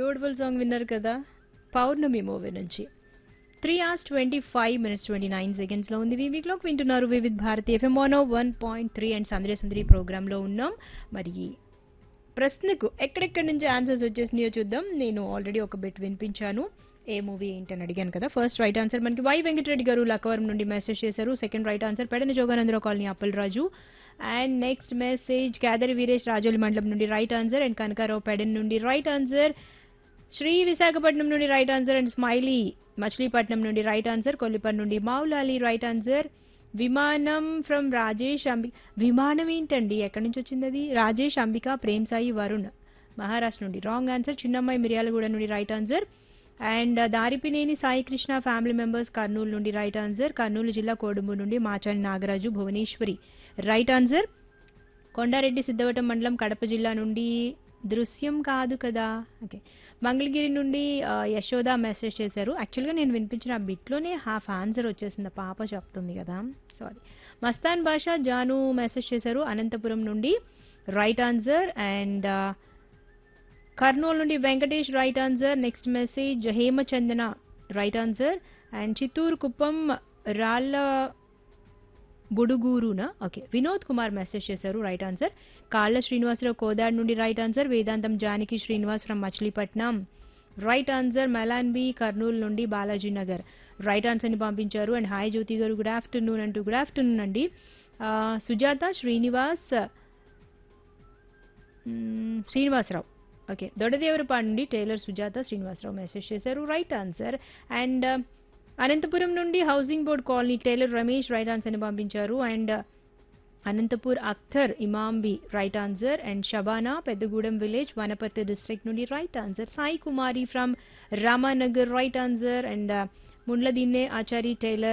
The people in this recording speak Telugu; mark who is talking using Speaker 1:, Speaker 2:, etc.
Speaker 1: బ్యూటిఫుల్ సాంగ్ విన్నారు కదా పౌర్ణమి మూవీ నుంచి three hours twenty five minutes twenty nine seconds లో ఉంది వీవీ క్లాక్ వింటున్నారు Vividh Bharati FM mono one point three and సందడి సందడి ప్రోగ్రామ్ లో ఉన్నాం మరి ప్రశ్నకు ఎక్కడెక్కడి నుంచి ఆన్సర్స్ వచ్చేసినాయో చూద్దాం నేను ఆల్రెడీ ఒక బిట్ వినిపించాను ఏ మూవీ ఏంటని అడిగాను కదా ఫస్ట్ రైట్ ఆన్సర్ మనకి వై వెంకటరెడ్డి గారు లక్కవరం నుండి మెసేజ్ చేశారు second right answer Pedana Joganandarao colony Appalaraju and next message Kedari Veeresh Rajoli మండలం నుండి right answer and Kanakarao Pedana నుండి రైట్ ఆన్సర్ శ్రీ విశాఖపట్నం నుండి right answer and smiley Machilipatnam నుండి రైట్ ఆన్సర్ కొల్లిపర్ నుండి మౌలాలి రైట్ ఆన్సర్ విమానం ఫ్రమ్ రాజేష్ అంబి విమానం ఏంటండి ఎక్కడి నుంచి వచ్చింది అది రాజేష్ అంబిక ప్రేమ్ సాయి వరుణ్ మహారాష్ట్ర నుండి రాంగ్ ఆన్సర్ చిన్నమ్మాయి మిర్యాలగూడ నుండి right answer and Daripineni Sai Krishna family members Kurnool నుండి రైట్ ఆన్సర్ కర్నూలు జిల్లా కోడుమూరు నుండి మాచాని నాగరాజు భువనేశ్వరి రైట్ ఆన్సర్ కొండారెడ్డి సిద్ధవటం మండలం కడప జిల్లా నుండి దృశ్యం కాదు కదా ఓకే మంగళగిరి నుండి ఆ, యశోద మెసేజ్ చేశారు యాక్చువల్గా నేను వినిపించిన ఆ బిట్లోనే హాఫ్ ఆన్సర్ వచ్చేసింది ఆ పాప చెప్తుంది కదా సారీ మస్తాన్ బాషా జాను మెసేజ్ చేశారు అనంతపురం నుండి రైట్ ఆన్సర్ అండ్ కర్నూలు నుండి Venkatesh right answer next message Hemachandana right answer and Chittoor Kuppam Ralla బుడుగూరునా ఓకే వినోద్ కుమార్ మెసేజ్ చేశారు రైట్ ఆన్సర్ కాళ్ళ శ్రీనివాసరావు కోదాడ్ నుండి right answer Vedantham Janaki Srinivas from Machilipatnam right answer మెలాన్ బి కర్నూలు నుండి బాలాజీ నగర్ రైట్ ఆన్సర్ని పంపించారు అండ్ హాయ్ జ్యోతి గారు గుడ్ ఆఫ్టర్నూన్ అంటూ గుడ్ ఆఫ్టర్నూన్ అండి ఆ, సుజాత శ్రీనివాస్ మ్మ్, శ్రీనివాసరావు ఓకే దొడదేవరపాడు నుండి టైలర్ సుజాత శ్రీనివాసరావు మెసేజ్ చేశారు రైట్ ఆన్సర్ అండ్ అనంతపురం నుండి housing board colony tailor Ramesh right ఆన్సర్ని పంపించారు and Anantapur Akhtar Imambi right answer and Shabana Peddagudem village Wanaparthy district నుండి right answer Sai Kumari from Ramanagar right answer and Mundla Dinne Achari tailor